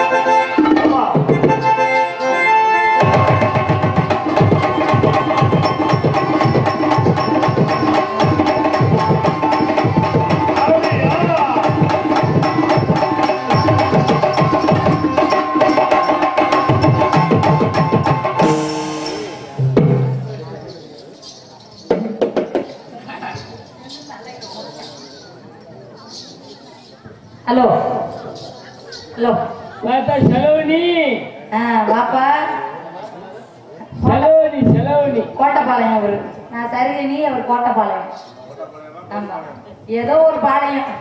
Hello hello பார்த்தா செலவுனி ஆ வாப்பா செலவுனி செலவுனி கோட்டைப்பாளையம் அவரு நான் சரிஜனி அவர் கோட்டைப்பாளையம் ஆமா ஏதோ ஒரு பாளையம்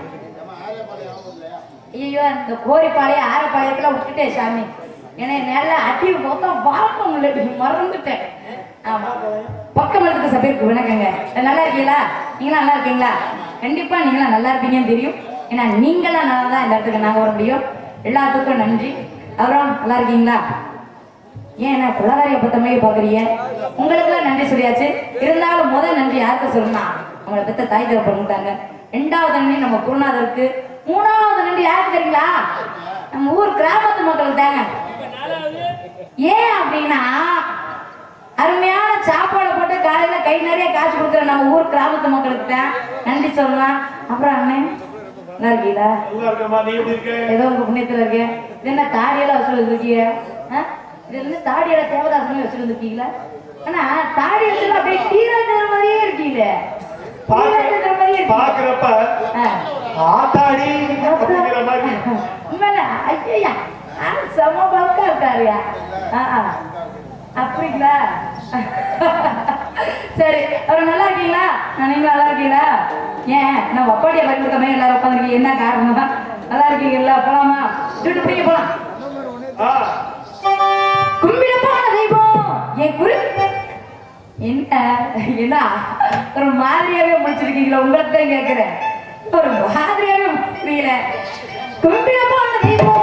ஐயோ அந்த கோரிப்பாளையம் ஆரப்பாளையத்துல விட்டுட்டேன் சாமி ஏன்னா நல்ல அடி மொத்தம் பார்க்க முடியல மறந்துட்டேன் ஆமா பக்கம் இடத்துக்கு சபைக்கு வணக்கங்க நல்லா இருக்கீங்களா நீங்களா நல்லா இருக்கீங்களா கண்டிப்பா நீங்களா நல்லா இருப்பீங்கன்னு தெரியும் ஏன்னா நீங்களா நல்லா தான் இந்த இடத்துக்கு நாங்க வர முடியும் எல்லாத்துக்கும் நன்றி அப்புறம் நல்லா இருக்கீங்களா ஏன் என்ன புலகாரிய பத்த மாதிரி பாக்குறீங்க உங்களுக்குலாம் நன்றி சொல்லியாச்சு இருந்தாலும் முதல் நன்றி யாருக்கு சொல்லணும் அவங்கள பெத்த தாய் தகப்பன்ட்டாங்க ரெண்டாவது நன்றி நம்ம குருநாதருக்கு மூணாவது நன்றி யாருக்கு தெரியுங்களா நம்ம ஊர் கிராமத்து மக்களுக்கு தாங்க ஏன் அப்படின்னா அருமையான சாப்பாடு போட்டு காலையில கை நிறைய காசு கொடுக்குற நம்ம ஊர் கிராமத்து மக்களுக்கு தான் நன்றி சொல்லலாம் அப்புறம் அண்ணன் நல்லா இருக்கீங்களா நல்லா இருக்கேம்மா நீ எப்படி இருக்க ஏதோ உங்க புண்ணியத்துல இருக்கு இது என்ன தாடியெல்லாம் வசூல் இருக்கீங்க இதுல இருந்து தாடியெல்லாம் தேவதாசனே வசூல் இருக்கீங்களா ஆனா தாடி வசூல் அப்படியே தீராஜர் மாதிரியே இருக்கீங்களே தீராஜர் மாதிரியே இருக்கீங்க பாக்குறப்ப ஆ. ஆத்தாடி அப்படிங்கிற மாதிரி உண்மையில ஐயா செம பல்கா இருக்காருயா ஆ, ஆ. அப்படிங்களா சரி அவர் நல்லா இருக்கீங்களா நீங்க நல்லா இருக்கீங்களா ஏன் நான் ஒப்பாடியா பயன்படுத்தாம எல்லாரும் உட்காந்துருக்கீங்க என்ன காரணம் நல்லா இருக்கீங்களா போலாமா சுட்டு பிடிக்க போலாம் ஆ, கும்பிடப்பான தெய்வம் என் குரு என்ன என்ன ஒரு மாதிரியாவே முடிச்சிருக்கீங்களா உங்களுக்கு தான் கேட்கிறேன் ஒரு மாதிரியாவே புரியல கும்பிடப்பான தெய்வம்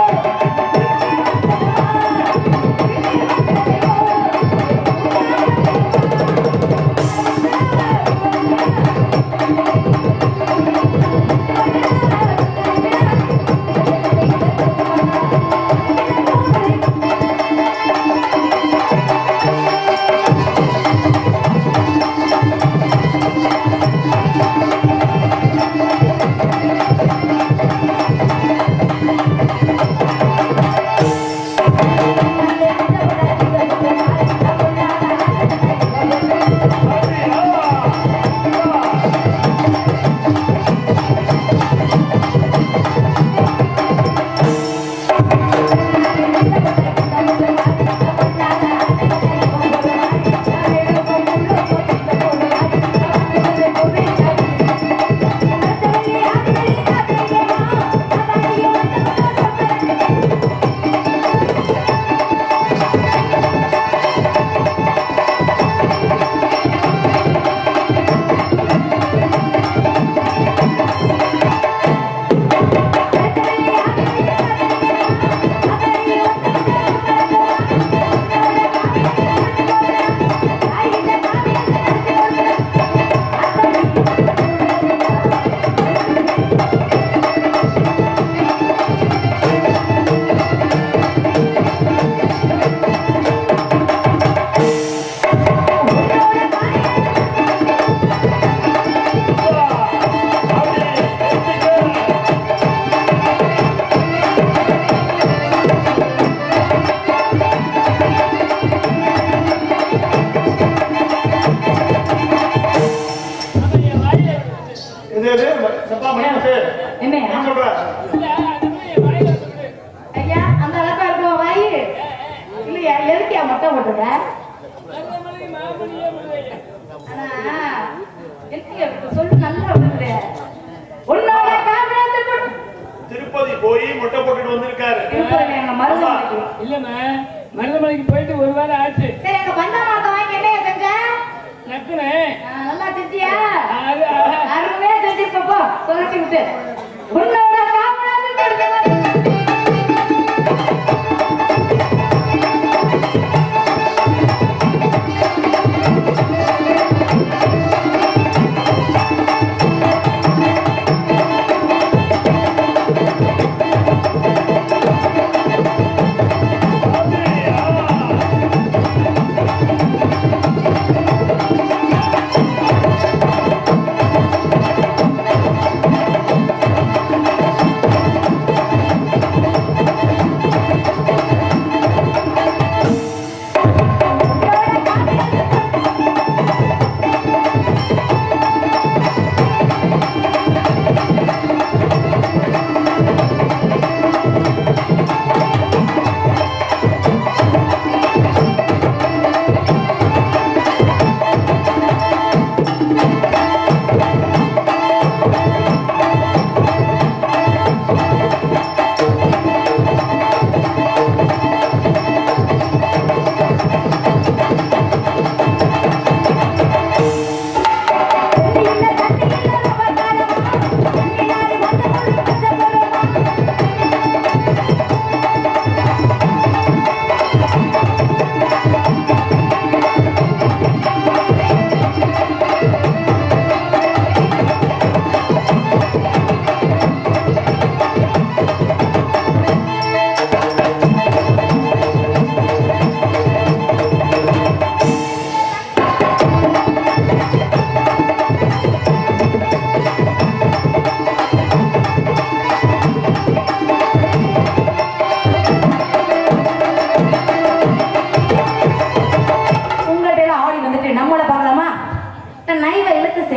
இது எது? சப்பா மணி இருக்கு. என்ன என்ன சொல்ற? ஐயா அந்த அளவுக்கு இருக்கும் வாயு இல்லையா எதுக்கியா மொட்டை போட்டுருக்க ஆனா என்னங்க சொல்லு நல்லா விடுற உன்னோட காரணத்தை போட்டு திருப்பதி போய் முட்டை போட்டுட்டு வந்திருக்காரு திருப்பதி எங்க மருதமலைக்கு இல்லம்மா மருதமலைக்கு போயிட்டு ஒரு வாரம் ஆச்சு சரி எங்க பந்தாமரத்தை வாங்கி என்னைய செஞ்ச நக்குனேன் ஆ, நல்லா செஞ்சியா அது ஆஹா. அருமையா செஞ்சிருப்பப்போ சொல்லி விட்டு உன்னோட காரணத்தை போட்டு ஆ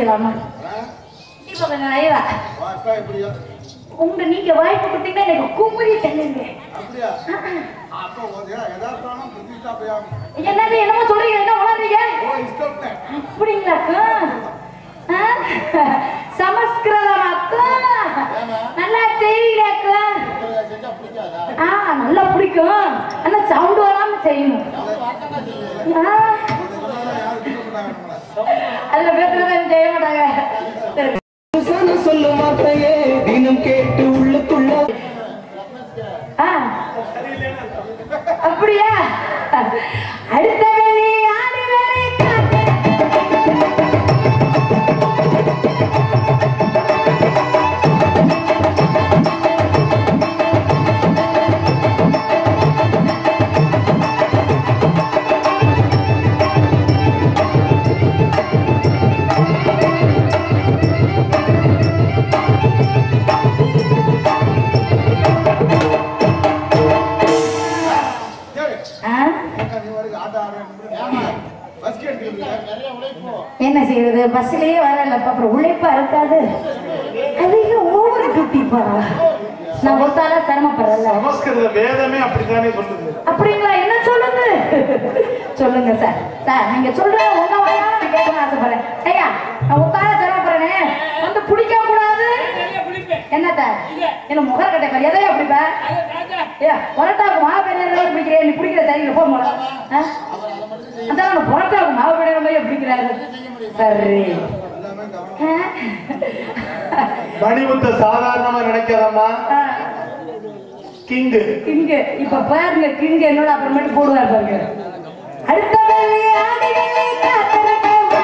செய்யலாமா இப்ப கொஞ்சம் ஐயா வாக்கா எப்படியா உங்க நீங்க வாய்ப்பு கொடுத்தீங்கன்னா எனக்கு குமரி தள்ளுங்க அப்படியா அப்போ ஒரு யதார்த்தம் பிரதிஷ்டாப்பையா என்னது என்னமோ சொல்றீங்க என்ன உணர்றீங்க ஓ இஷ்டம் அப்படிங்களாக்கா ஆ? சமஸ்கிருதமாக்கா நல்லா தெரியலக்கா செஞ்சா பிடிக்காதா ஆ நல்லா பிடிக்கும் ஆனா சவுண்ட் வராம செய்யணும் ஆ, யாரும் பிடிக்கப்பட்டாங்க அதுல பேசுறத செய்ய மாட்டாங்க சரி. சன சொல்லும் வார்த்தையே தினம் கேட்டு உள்ளுக்குள்ள ஆ, அப்படியா அடுத்த வேலை ஆடு வேலை காட்டு சரி ஆ, நீ வரைக்கும் ஆட்ட ஆடுறேன் பஸ் எடுத்துக்கிறீங்க நிறைய உழைப்பு என்ன செய்யறது பஸ்லயே வரல அப்புறம் உழைப்பா இருக்காது அதிக ஓவர் டியூட்டி போறா நான் ஒருத்தால சிரமப்படுறல சமஸ்கிருத வேதமே அப்படித்தானே சொல்லுது அப்படிங்களா என்ன சொல்லுங்க சொல்லுங்க சார் சார் நீங்க சொல்றது உங்க வாயால நான் கேட்கணும்னு ஆசைப்படுறேன் ஐயா நான் ஒத்தால சிரமப்படுறேனே வந்து பிடிக்க கூடாது நிறைய குடிப்பேன் என்னத்த என்ன முகர் கட்ட மாதிரி எதையா பிடிப்ப அதை தாத்தா ஏ பொரட்டாவுக்கு மாவு பெரிய பிடிக்கிறேன் நீ பிடிக்கிற சரியில்லை போ போல அதான் நான் பொரட்டாவுக்கு மாவு பெரிய மாதிரி பிடிக்கிறாரு சரி எல்லாமே கவனம் ஆ? மணிமுத்த சாதாரணமா நினைக்காதம்மா ஆ. கிங்கு கிங்கு இப்ப பாருங்க கிங்கு என்னோட அப்புறமேட்டு போடுவார் பாருங்க அடுத்த வேலை ஆடிகளை காத்திருக்கேன்.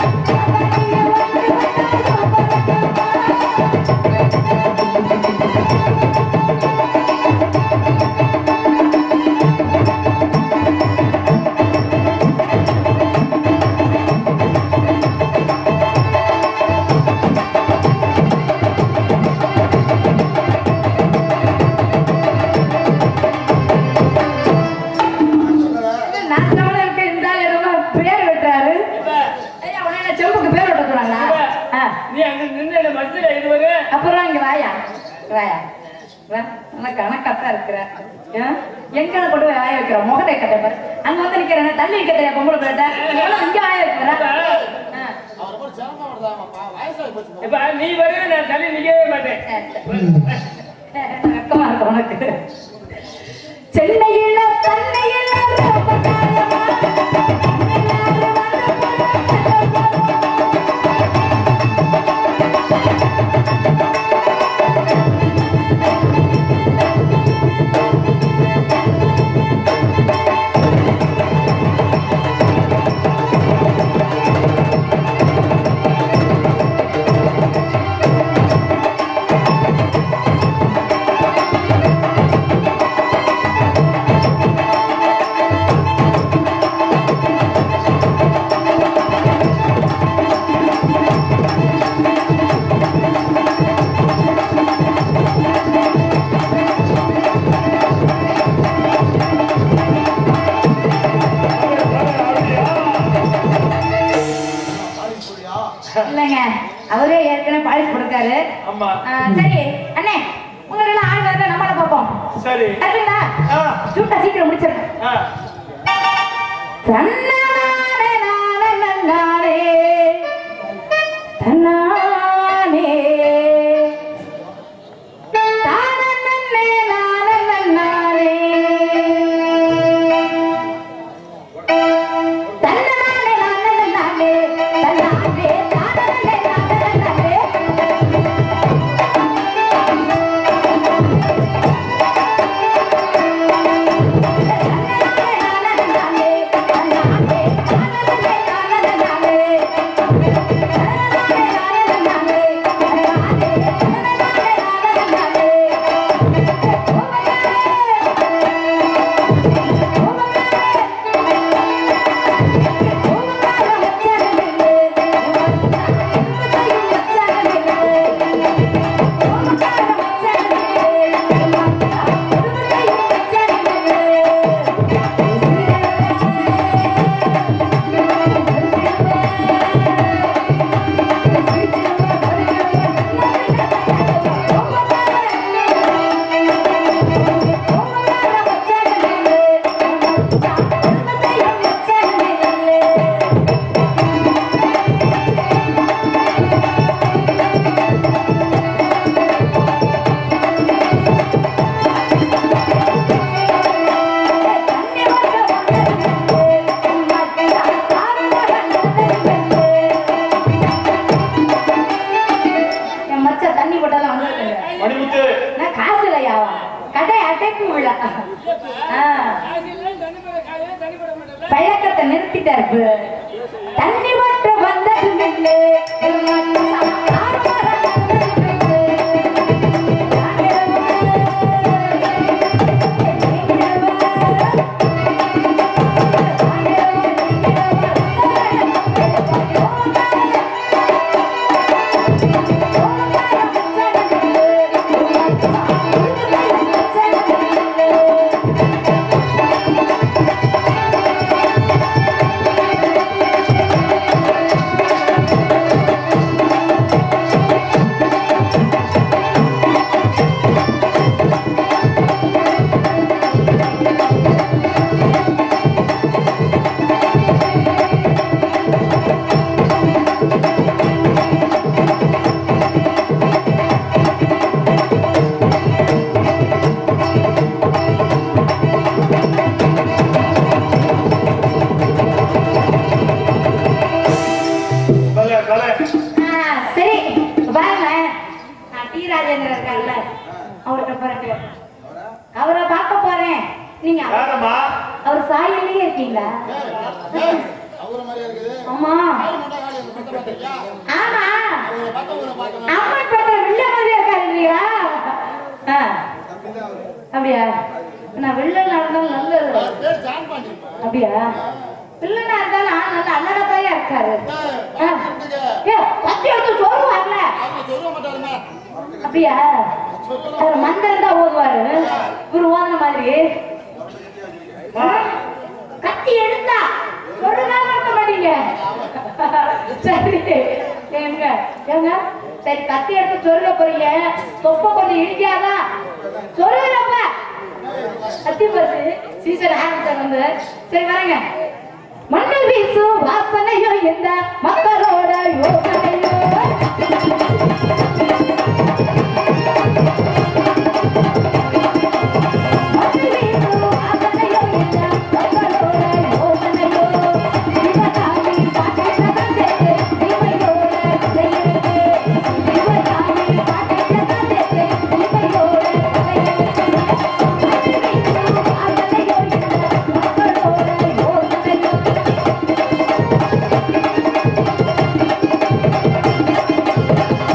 நான் தமிழ் இருக்க இந்த ஆள் என்னமோ பேர் வெட்டுறாரு ஐயா, உன்னை என்ன செம்புக்கு பேர் வெட்ட சொன்னாங்களா? ஆ, நீ அங்க நின்று என்ன மத்தியில இருவது அப்புறம் இங்க வாயா வாயா வா, நல்லா கணக்காத்தான் இருக்கிற ஆ? எங்க கொண்டு போய் வாய வைக்கிற முகத்தை கட்ட பாரு அங்க வந்து நிக்கிறேன் தள்ளி கட்டைய பொம்பளை பேட்ட இங்க வாய வைக்கிற ஆ. அவர் கூட சிரமம் வருதாமாப்பா வயசாகி போச்சு இப்ப நீ வருவ நான் தள்ளி நிக்கவே மாட்டேன் வெக்கமா இருக்கு உனக்கு சென்னையில தன்னையில ரொம்ப காலமா எல்லாரும் இல்லைங்க அவரே ஏற்கனவே பாலிஷ் போட்டிருக்காரு ஆமா ஆ, சரி அண்ணே உங்களை ஆள் வரத நம்மள பார்ப்போம் சரி அதுங்களா ஆ, சூட்டா சீக்கிரம் முடிச்சிருக்கேன் ஆ. தன்னானே நானே நானே தன்னானே தானே நானே நானே தன்னானே நானே நானே தன்னானே தானே நானே நானே தன்னானே நானே நானே இல்ல ஆ, காசிலாம் தனிப்பட காலையில தனிப்பட மாட்டேன் பழக்கத்தை நிறுத்திட்டாரு இப்ப. தண்ணி மட்டும் வந்தது நில்லு கலை கலை ஆ, சரி பாருங்க நான் டி ராஜேந்திரன் இருக்கார்ல அவர்கிட்ட பிறகு அவரை பார்க்க போறேன் நீங்க அவர்- யாரம்மா அவர் சாயல்லையே இருக்கீங்களா ஏய், அவரை மாதிரியா இருக்குது ஆமா காளி மண்டை காளி அந்த பத்த பார்த்தியா? ஆமா அவரை பார்த்த ஊரை பார்க்கணும். அம்மன் பத்திர வில்ல மாதிரியே இருக்காருங்களா ஆ, தம்பிதான் அவரு. அப்படியா நான் வில்லன் நடந்தாலும் நல்லது அவர் பேர் ஜான் பாண்டி. அப்படியா வில்லனா இருந்தாலும் ஆள் நல்ல அழகாத்தாயா இருக்காரு ஏய், ஆ. பார்த்துக்கிட்டுங்க. ஏ, கத்தி எடுத்து சோறு வரல அவங்க சொல்ல மாட்டாருமா? அப்படியா அவர் மந்திரம் தான் ஓதுவாரு இவர் ஓதுன மாதிரி ஆ? கத்தி எடுத்தா சொல்லுதா மாட்ட மாட்டீங்க சரி ஏங்க ஏங்க சரி கத்தி எடுத்து சொருக போறீங்க தொப்ப கொஞ்சம் இடிக்காதா சொருகிறப்ப கத்தி பஸ் சீசன் ஆரம்பிச்சாங்க வந்து சரி வரேங்க மண்ணில் வீசும் வாசனையோ இந்த மக்களோட யோசனையோ Thank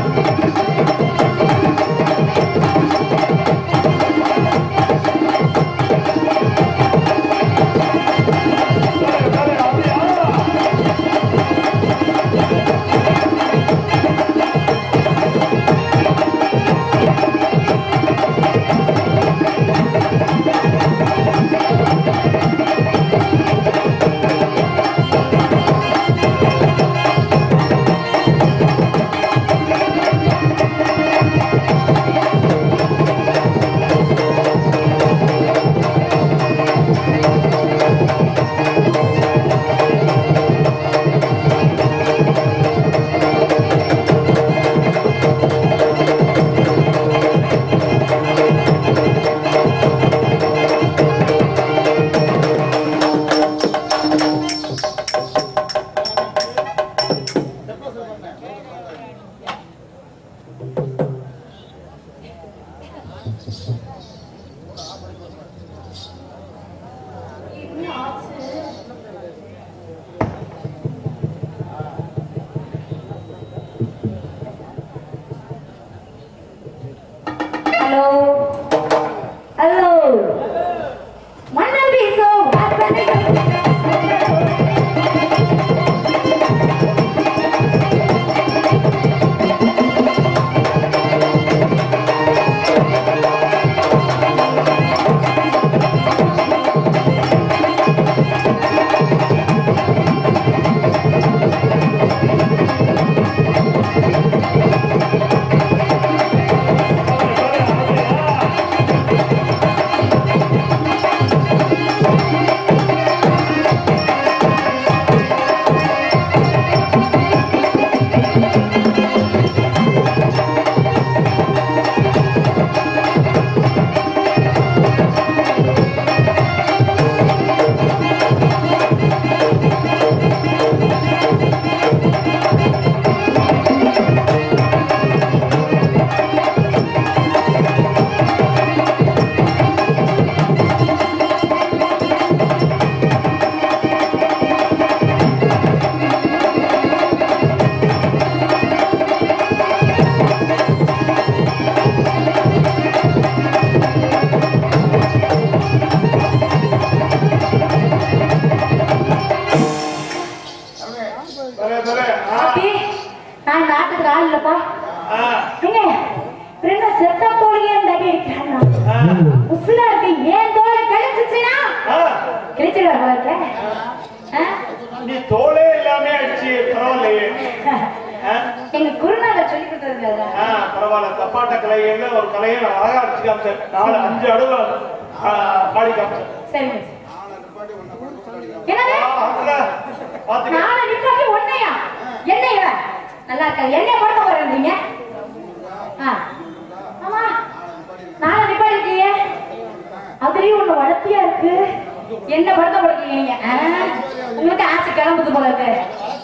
கிழிச்சிடுவார் போல இருக்க ஆ? நீ தோலே எல்லாமே அடிச்சு பரவாயில்லையே ஆ? எங்க குருநாதர் சொல்லி கொடுத்தது அதுதான். ஆ, பரவாயில்ல தப்பாட்ட கலையில ஒரு கலையை நான் அழகா அடிச்சு காமிச்சேன் நாலு அஞ்சு அடுவு ஆ, பாடி காமிச்சேன் சரி மிஸ். என்னது ஆ, அதுல பாத்துக்க நாளை நிப்பாட்டி ஒன்னையா என்னைய நல்லா இருக்காது என்னைய படுத்த போறீங்க ஆ ஆமா நாளை நிப்பாட்டிட்டீங்க அதுலயும் ஒண்ணு வளர்த்தியா இருக்கு என்ன படுத்த போறீங்க நீங்க ஆ, உங்களுக்கு ஆசை கிளம்புது போல இருக்கு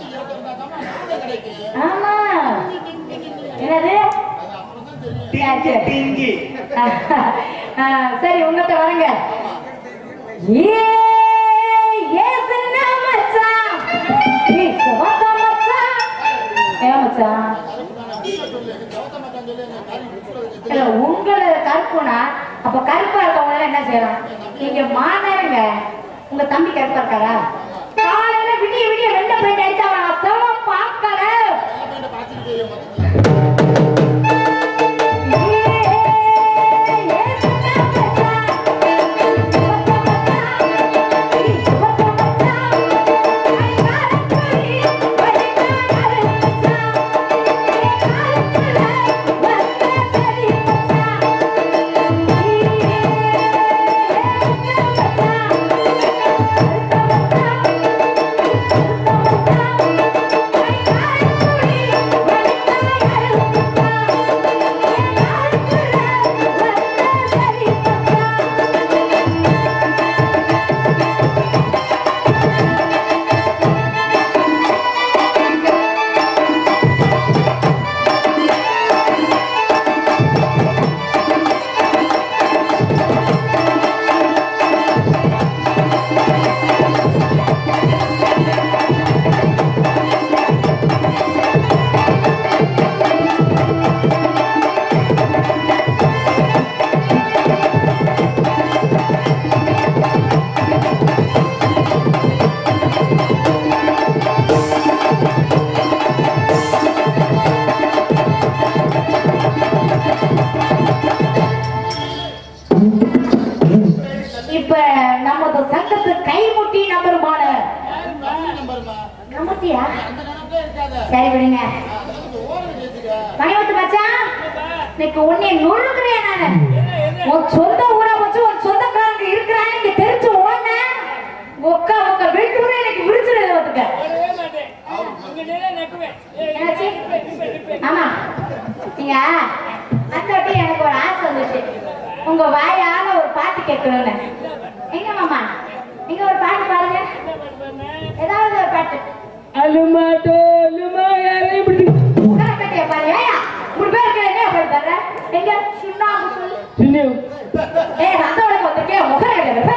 ஆமா என்னது டிங்கி டிங்கி ஆ, சரி உங்கள்கிட்ட வரங்க ஏ ஏ சின்ன மச்சான் நீ சுமந்த மச்சான் ஏன் மச்சான் இல்ல உங்களை கருப்புனா அப்ப கருப்பா இருக்கவங்க என்ன செய்யலாம் நீங்க மாநேரங்க உங்க தம்பி கருப்பா இருக்காரா காலையில விடிய விடிய வெள்ள பெயிண்ட் அடிச்சா நான் செவம் பார்க்கல இப்ப நமது சங்கத்து கைமுட்டி நம்பருமான கமுட்டியா சரி விடுங்க மணிவத்து மச்சான் இன்னைக்கு உன்னை நொழுக்கிறேன் நானு உன் சொந்த ஊரை வச்சு உன் சொந்தக்காரங்க இருக்கிறான்னு இங்க தெரிஞ்சு ஓடுன உக்கா உக்க வெட்டுமே எனக்கு விரிச்சிருது வந்துக்க வரவே மாட்டேன் இங்க நிலை நக்குவேன் ஏய், என்னாச்சு? நிப்பேன், நிப்பேன், நிப்பேன். ஆமா நீங்க அந்த வாட்டி எனக்கு ஒரு ஆசை வந்துச்சு உங்க வாயால ஒரு பாட்டு கேட்கணும்னு எங்க மாமா நீங்க ஒரு பாட்டு பாருங்க ஏதாவது ஒரு பாட்டு அலுமா டோலுமா யாரையும் பிடிச்சு உங்களை பத்தியா பாரு ஏயா மூணு பேர் இருக்கிற என்ன பாட்டு பாடுற எங்க சுண்ணாம்பு சொல்லு சின்ன ஏய் அந்த உலகம் வந்திருக்கே முகர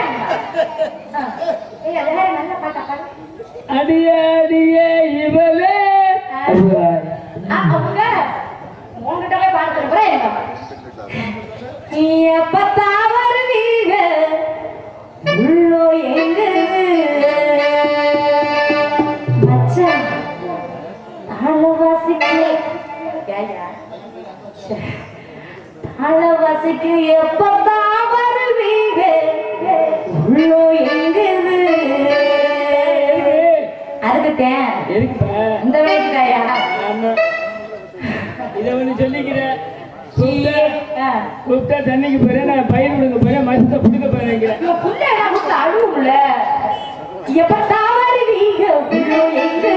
ஏய் அதெல்லாம் நல்ல பாட்டா பாடு அடியே அடியே இவளே ஆ, அவங்க உங்ககிட்ட போய் பாடுறது கூட எனக்கு நீ எப்பத்தா வருவீங்க உள்ளோ எங்க மச்சான் தாளவாசிக்கு ஏய்யா. ச்சே. தாளவாசிக்கு எப்பத்தான் வருவீங்க உள்ளோ எங்குது அதுக்கு தேன் எதுக்குப்பா இந்த வயசுக்காயா ஆமா இதை ஒண்ணு சொல்லிக்கிறேன் ஆ. கூப்பிட்டா தண்ணிக்கு போறேன் நான் பயிர் கொடுக்க போறேன் மசத்தை பிடிக்க போறேன் இவ புள்ள என்ன கொடுத்து அழுவும்ல எப்ப தாவருவீங்க உள்ளோ எங்குது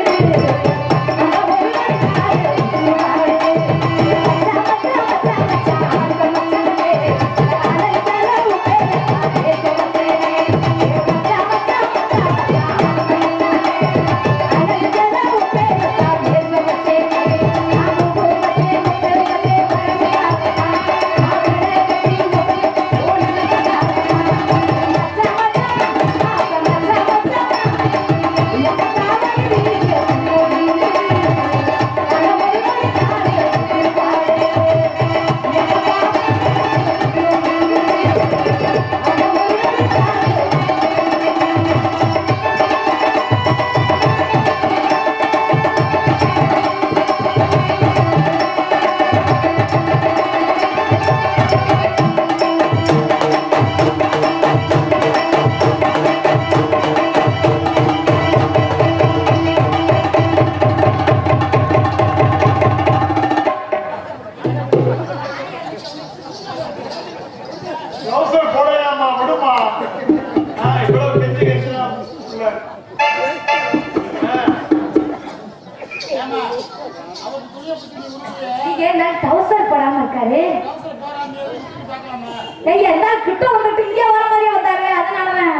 கிட்ட வந்துட்டு இங்க வர மாதிரியே வந்தாரு அதனாலதான்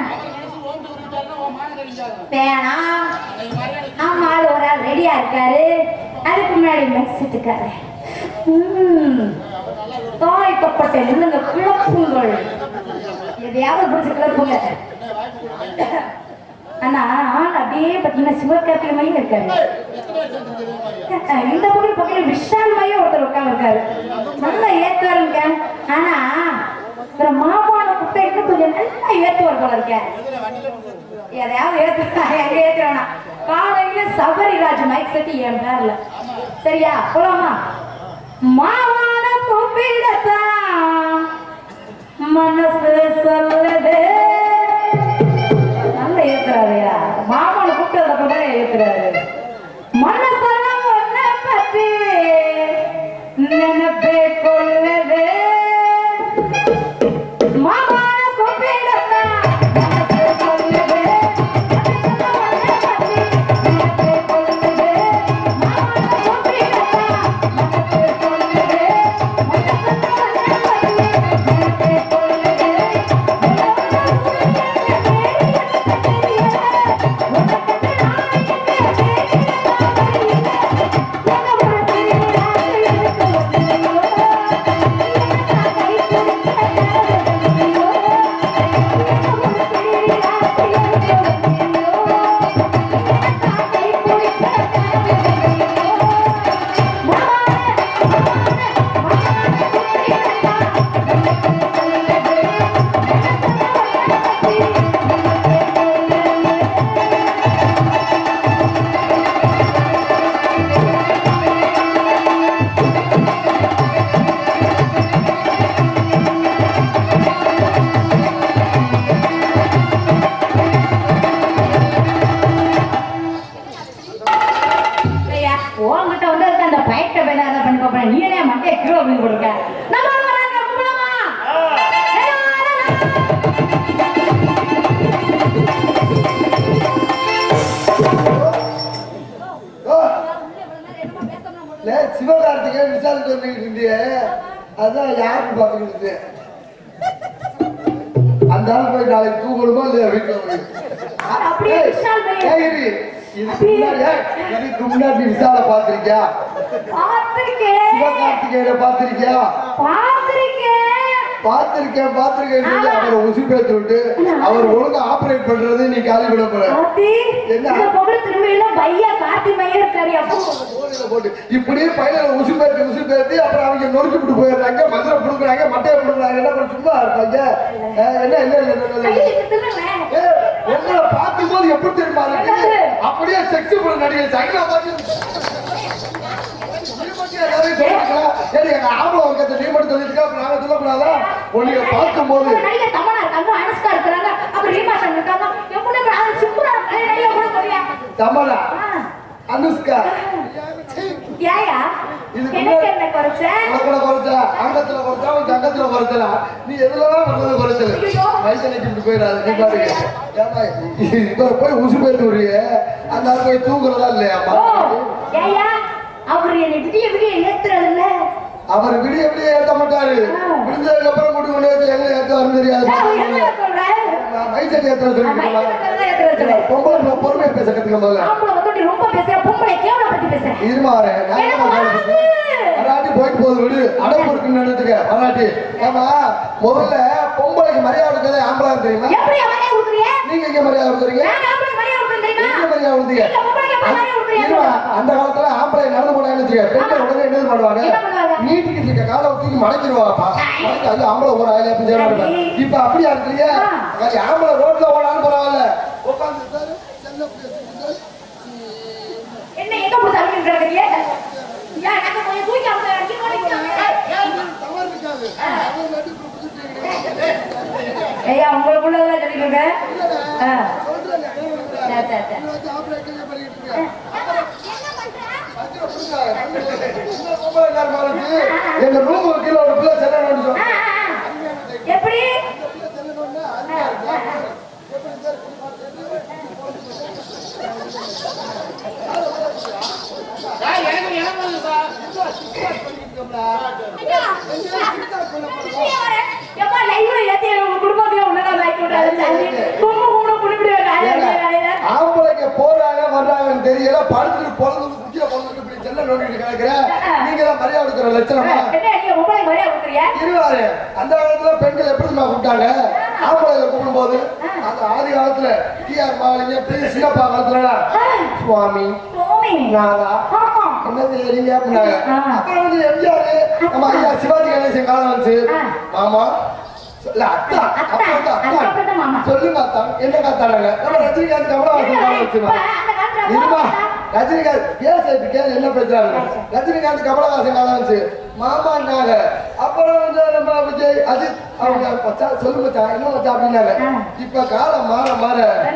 வேணாம் ஆமா ஆள் ஒரு ஆள் ரெடியா இருக்காரு அதுக்கு முன்னாடி மெக்சிட்டுக்காரு தாய்க்கப்பட்ட இல்லைங்க கிளப்புங்கள் எதையாவது பிடிச்சி கிளப்புங்க ஆனா ஆள் அப்படியே பாத்தீங்கன்னா சிவகார்த்திகை மையம் இருக்காரு இந்த பக்கம் பக்கம் விஷால் மையம் ஒருத்தர் உட்கார்ந்து இருக்காரு நல்லா ஏத்துவாருங்க ஆனா அப்புறம் மாமான குட்டை இன்னும் கொஞ்சம் நல்லா ஏத்துவார் போல இருக்கேன் எதையாவது ஏத்து எங்க ஏத்த வேணாம் காலையில சபரிராஜ் மைக் செட்டி என் பேர்ல சரியா போலாமா மாவான கூப்பிடத்தான் மனசு சொல்லுது நல்ல ஏத்துறாருயா மாமான கூப்பிட்டதுல கூட ஏத்துறாரு மனசெல்லாம் ஒன்ன பத்தி நினைப்பே கொள்ளுது மாமான கூப்பிடத்தான் மனசு சொல்லுது ஐயா, உன்கிட்ட வந்து இருக்க அந்த பயக்க வேலை அதை பண்ணி பார்ப்பேன் நீ என்ன மண்டைய கீழே விழுந்து போட்டுருக்க நம்ம வராங்க கும்பலமா லே, சிவகார்த்திகேயன் விசால் சொல்லிட்டு இருந்தியே அதான் யாருக்கு பார்த்துக்கிட்டு அந்த ஆள் போய் நாளைக்கு தூங்கணுமா இல்லையா வீட்டுல போய் அப்படியே விஷால் பையன். ஏய், இரு. இதுக்கு முன்னாடி ஏய், இதுக்கு முன்னாடி விசால பாத்திருக்கியா பார்த்திருக்கேன் சிவகார்த்திகேயனை பாத்திருக்கியா பார்த்திருக்கேன் பாத்திருக்கேன் பாத்திருக்கேன் சொல்லி அவரை உசு பேத்து விட்டு அவர் ஒழுங்கா ஆபரேட் பண்றது நீ காலி விட போற கார்த்தி என்ன? இந்த பொங்கல் திரும்பியில பையா கார்த்தி மையம் இருக்காரு அப்போ போதையில போட்டு இப்படியே பையனை உசு பேத்தி உசு பேத்தி அப்புறம் அவங்க நொறுக்கி விட்டு போயிடுறாங்க மதுரை புடுக்குறாங்க மட்டையை புடுக்குறாங்க என்ன பண்ண சும்மா இருப்பாங்க அஹ் என்ன இல்ல இல்ல இல்ல, இல்ல கையை திரும்புங்களேன் ஏய், உங்களை பார்க்கும்போது எப்படி தெரியுமா இருக்கு என்னது? அப்படியே செக்ஸ் பண்ண நடிகை சைனா பார்த்து நீ மட்டும் எல்லாரையும் சொல்லிருக்கலாம். ஏடி, எங்க ஆம்பளை வர்க்கத்தை நீ மட்டும் சொல்லிருக்கா, அப்ப நாங்க சொல்லக்கூடாதா? உன்னைய பார்க்கும்போது நடிகர் தமனா இருக்காங்க அனுஷ்கா இருக்காங்க அப்புறம் ரீமா சங்கர் இருக்காங்க எப்படி அது சிம்புரா பழைய நடிகர் கூட தெரியா தமனா அனுஷ்கா ஏயா இதுக்கு எனக்கு என்ன குறைச்ச உனக்குள்ள குறைச்சா அங்கத்துல குறைச்சா உன் தங்கத்துல குறைச்சலா நீ எதுலதான் வந்தது குறைச்சல ஐயோ. வயசனைக்கு இப்படி போயிடாது நீ பாருங்க ஏமா இவர் போய் உசு பேத்து விடுறிய அந்த ஆள் போய் தூங்குறதா இல்லையாமா ஓ ஏயா அவர் என்னை விடிய விடிய ஏத்துறது இல்ல அவர் விடிய விடிய ஏத்த மாட்டாரு விடிஞ்சதுக்கு அப்புறம் முடி கொண்டு வச்சு எங்க ஏத்த வரும் தெரியாது என்ன சொல்றேன் வயசடி ஏத்த சொல்லிருக்கீங்களா பொம்பளை பிள்ளை பொறுமையா பேச கத்துக்க முதல்ல ஆம்பளை வந்து ரொம்ப பேசுற பொம்பளை கேவலப்பட்டு பேசுறேன் இருமாறு வராட்டி போயிட்டு போகுது விடு அடவு இருக்குன்னு நினைச்சுக்க வராட்டி ஏமா முதல்ல பொம்பளைக்கு மரியாதை இருக்கிறதே ஆம்பளை தெரியுமா எப்படி அவனே கொடுக்குறிய நீங்க எங்க மரியாதை கொடுக்குறீங்க நான் ஆம்பளை மரியாதை கொடுக்குறேன் தெரியுமா எங்க மரியாதை கொடுத்தீங்க இல்ல, பொம்பளைக்கு எப்படி மரியாதை கொடுக்குறீங்க? இருமா, அந்த காலத்துல ஆம்பளை நடந்து போனாங்கன்னு வச்சுக்க பெண்கள் உடனே என்ன பண்ணுவாங்க என்ன பண்ணுவாங்க? நீட்டிக்கிட்டு இருக்க காலை தூக்கி மடக்கிடுவாப்பா மடக்கி அது ஆம்பளை ஒரு ஆயிரம் அப்படி செய்வாங்க இப்ப அப்படியா இருக்கிறீங்க சரி, ஆம்பளை ரோட்ல ஓடாலும் பரவாயில்ல உட்காந்து என்ன எங்க போய் தள்ளி கிடக்குறீங்க ஏன் எனக்கு கொஞ்சம் தூக்கி அவங்க அடிச்சு ஓடிக்கிறாங்க ஐயா உங்களுக்குள்ளதான் சொல்லிக்கோங்க ஆ. சரி, சரி, சரி. எங்க ரூம் கீழே ஒரு பிள்ளை செல்லணும்னு ஆ, சொன்னா ஆ, ஆ. எப்படி ஆ, ஆ, ஆ. ஐயா, ஐயா, வரேன். எப்பா, live ல ஏத்தி படுத்துட்டு பொழுது குட்டிய பொழுது இப்படி செல்ல நோண்டிட்டு கிடக்குற நீங்க தான் மரியாதை கொடுக்குற லட்சணமா என்ன நீங்க பொம்பளை மரியாதை கொடுக்குறியா இருவாரு அந்த காலத்துல பெண்கள் எப்படி தெரியுமா கூப்பிட்டாங்க ஆம்பளைல கூப்பிடும் போது அந்த ஆதி காலத்துல டிஆர் மாலிங்க பெரிய சின்னப்பா காலத்துல சுவாமி சுவாமி நாதா ஆமா என்ன செய்யறீங்க அப்படின்னாங்க ஆ. அப்புறம் வந்து எம்ஜிஆர் நம்ம ஐயா சிவாஜி கணேசன் காலம் வந்துச்சு ஆ. மாமா இல்ல அத்தா அத்தா. அப்பா வந்து அத்தா அதுக்கப்புறம் தான் மாமா. சொல்லுங்க அத்தா என்ன காத்தாங்க நம்ம ரஜினிகாந்த் கமலஹாசன் காலம் வச்சுமா அந்த காலத்துல இருமா அப்பா ரஜினிகாந்த் கேஸ் எடுத்து கேளு என்ன பேசுறாங்க ரஜினிகாந்த் கமலஹாசன் காலம் வந்துச்சு மாமான்னாங்க அப்புறம் வந்து நம்ம விஜய் அஜித் அவங்க மச்சான் சொல்லு மச்சான் என்ன மச்சான் அப்படின்னாங்க ஆ. இப்ப காலம் மாற மாற